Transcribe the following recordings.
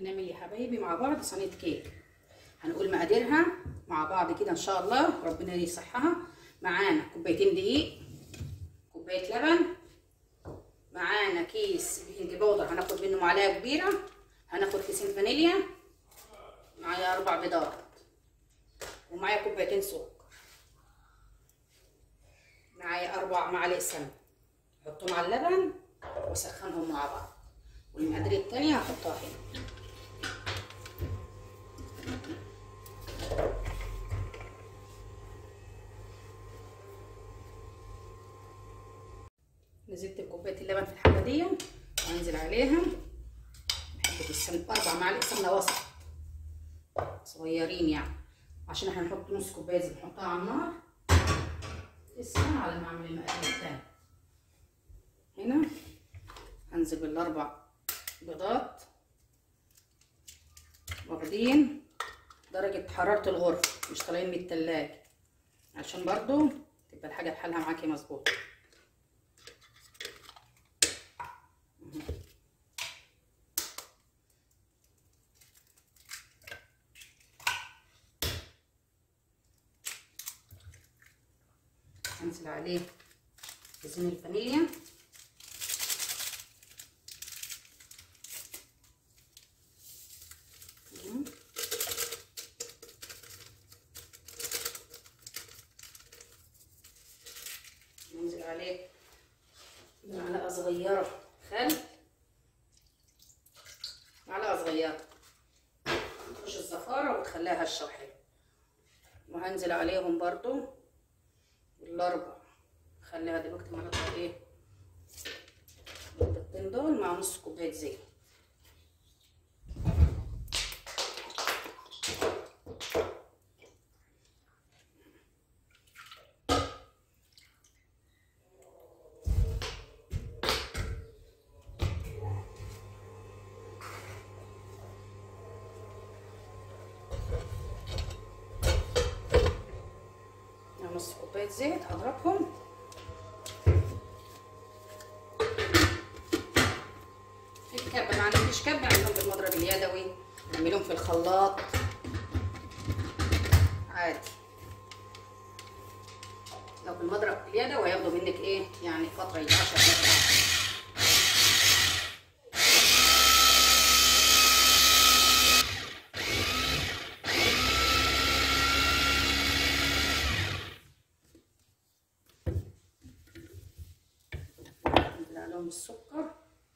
هنعمل يا حبايبي مع بعض صينيه كيك هنقول مقاديرها مع بعض كده ان شاء الله ربنا يصحها معانا كوبايتين دقيق كوبايه لبن معانا كيس بيكنج باودر هناخد منه معلقه كبيره هناخد كيسين فانيليا معايا اربع بيضات ومعايا كوبايتين سكر معايا اربع معالق سمنه احطهم على اللبن واسخنهم مع بعض والمقادير التانية هحطها هنا نزلت بكوبايه اللبن في الحله دي وهنزل عليها حبه السمنه اربع معالق سمنه وسط صغيرين يعني عشان احنا نحط نص كوبايه زي نحطها على النار لسه على ما اعمل المقادير التاني هنا هنزل بالاربع بيضات واخدين درجة حرارة الغرفة مش طالعين من التلاجة عشان برضو تبقى الحاجة بحالها معاكي مظبوط هنزل عليه كيسين الفانيليا ننزل عليه معلقة صغيرة خل معلقة صغيرة تخش الزفارة وتخليها هشة وحلوة وهنزل عليهم برضو الأربع خليها دلوقتي معلقة ايه البيضتين دول مع نص كوباية زيت نص كوباية زيت هضربهم في الكبة ما عندكش كبة اعملهم بالمضرب اليدوي اعملهم في الخلاط عادي لو بالمضرب اليدوي هياخدوا منك ايه يعني فترة يجي 10 دقايق ننزل عليهم السكر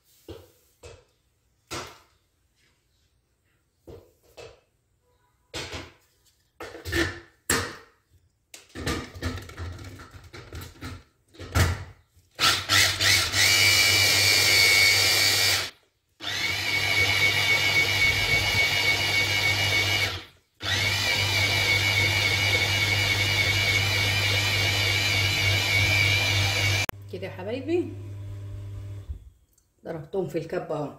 كده يا حبايبي ضربتهم في الكبة اهو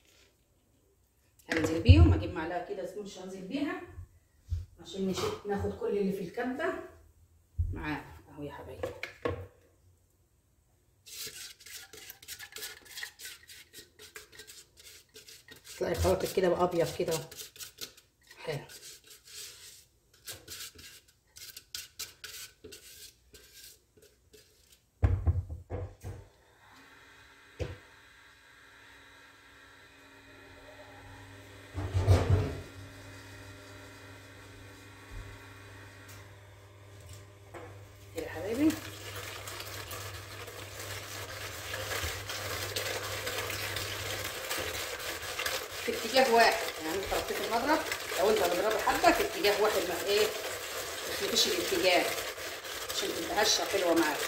هنزل بيهم اجيب معلقه كده سموش هنزل بيها عشان نشيل ناخد كل اللي في الكبة معانا اهو يا حبايبي تلاقي خواطر كده بقى ابيض كده اهو. حلو كده يا حبايبي في اتجاه واحد يعني انت ربطيت المضرب لو انت بتضربه حبه في اتجاه واحد ما ايه ما تلفش الاتجاه عشان تبقى هشه حلوه معاك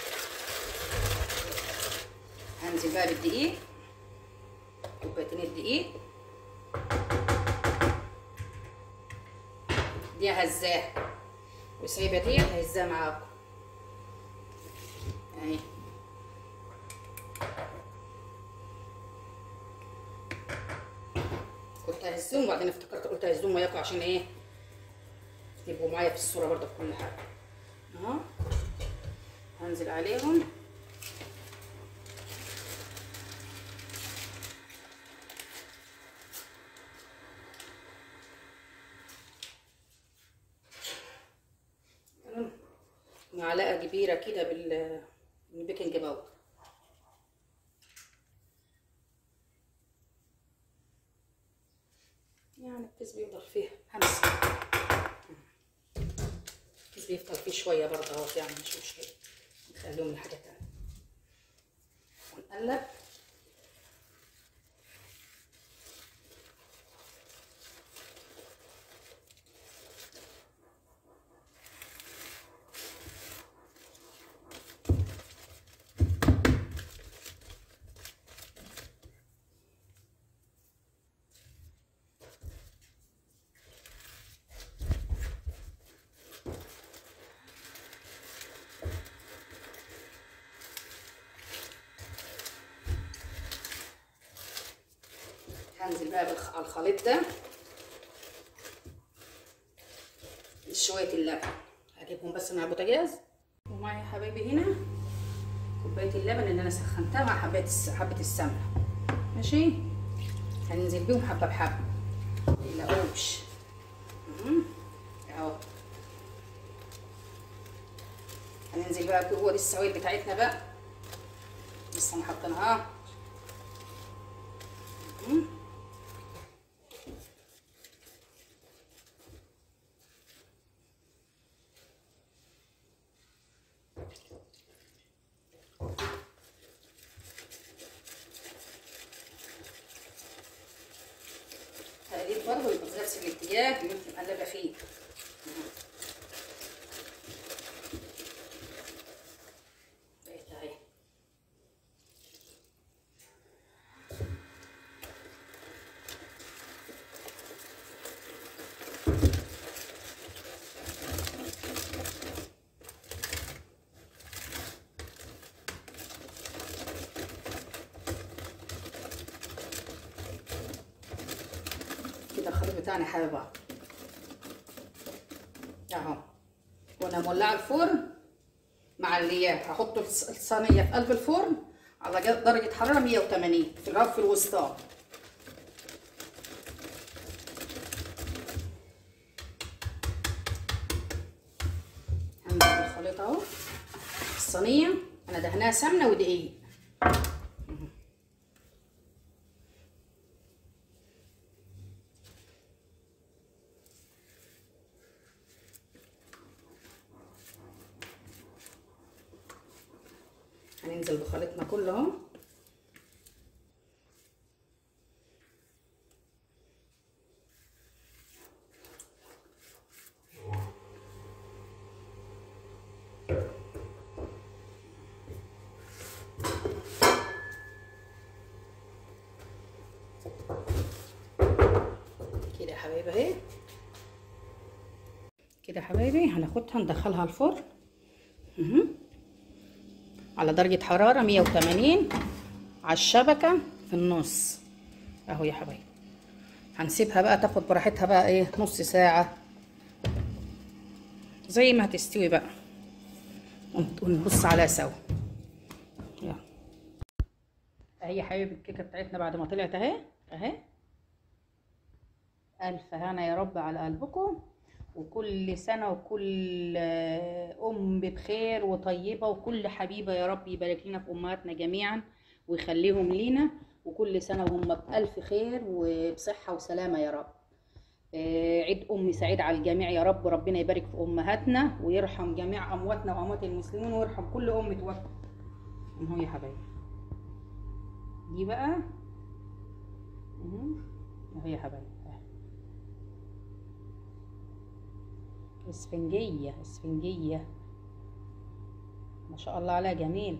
هنزل بقى بالدقيق كوبايتين الدقيق دي هزاه وسايبه دي هزاه معاكم اهي كنت ههزهم وبعدين افتكرت قلت ههزهم وياكم عشان ايه تبقوا معايا في الصوره برضه في كل حاجه اهو هنزل عليهم معلقه كبيره كده بال بالبيكنج باودر يعني الكيس بيفضل فيه همسه الكيس بيفضل فيه شويه برضه اهو يعني مش مشكله نخليهم لحاجه تانية ونقلب هنزل بقى بالخ- على الخليط ده شوية اللبن هجيبهم بس من على البوتاجاز ومعايا يا حبايبي هنا كوباية اللبن اللي انا سخنتها مع حباية الس- حبة السمنة ماشي هننزل بيهم حبة بحبة متقلقوش مم. اهو هننزل بقى هو دي السوائل بتاعتنا بقى لسه ما حطيناها مم. تقليب برضه يبقى في نفس الاتجاه اللي انت مقلبه فيه بقيت اهي كده الخليط بتاعنا حابب بعض اهو وانا مولعه الفرن مع الياف هحط الص- الصينيه في قلب الفرن على جد- درجه حراره 180 في الرف الوسطى هنزل الخليط اهو الصينيه انا دهناها سمنه ودقيق هننزل بخليطنا كله اهو كده يا حبايبي اهي كده يا حبايبي هناخدها ندخلها الفرن مهم. على درجة حرارة 180 على الشبكة في النص اهو يا حبايبي هنسيبها بقى تاخد براحتها بقى ايه نص ساعة زي ما هتستوي بقى ونت- ونبص عليها سوا يلا اهي يا حبايبي الكيكة بتاعتنا بعد ما طلعت اهي اهي ألف هنا يا رب على قلبكم وكل سنة وكل آه، أم بخير وطيبة وكل حبيبة يا رب يبارك لنا في أمهاتنا جميعا ويخليهم لينا وكل سنة وهم بألف خير وبصحة وسلامة يا رب آه، عيد أم سعيد على الجميع يا رب ربنا يبارك في أمهاتنا ويرحم جميع أمواتنا وأموات المسلمين ويرحم كل أم توفى أهو يا حبايبي دي بقى أهو أهو يا حبايبي أهو. اسفنجية اسفنجية ما شاء الله عليها جميل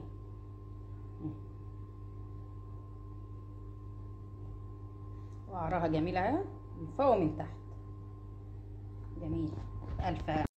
وقعرها جميل اهي من فوق ومن تحت جميل ألف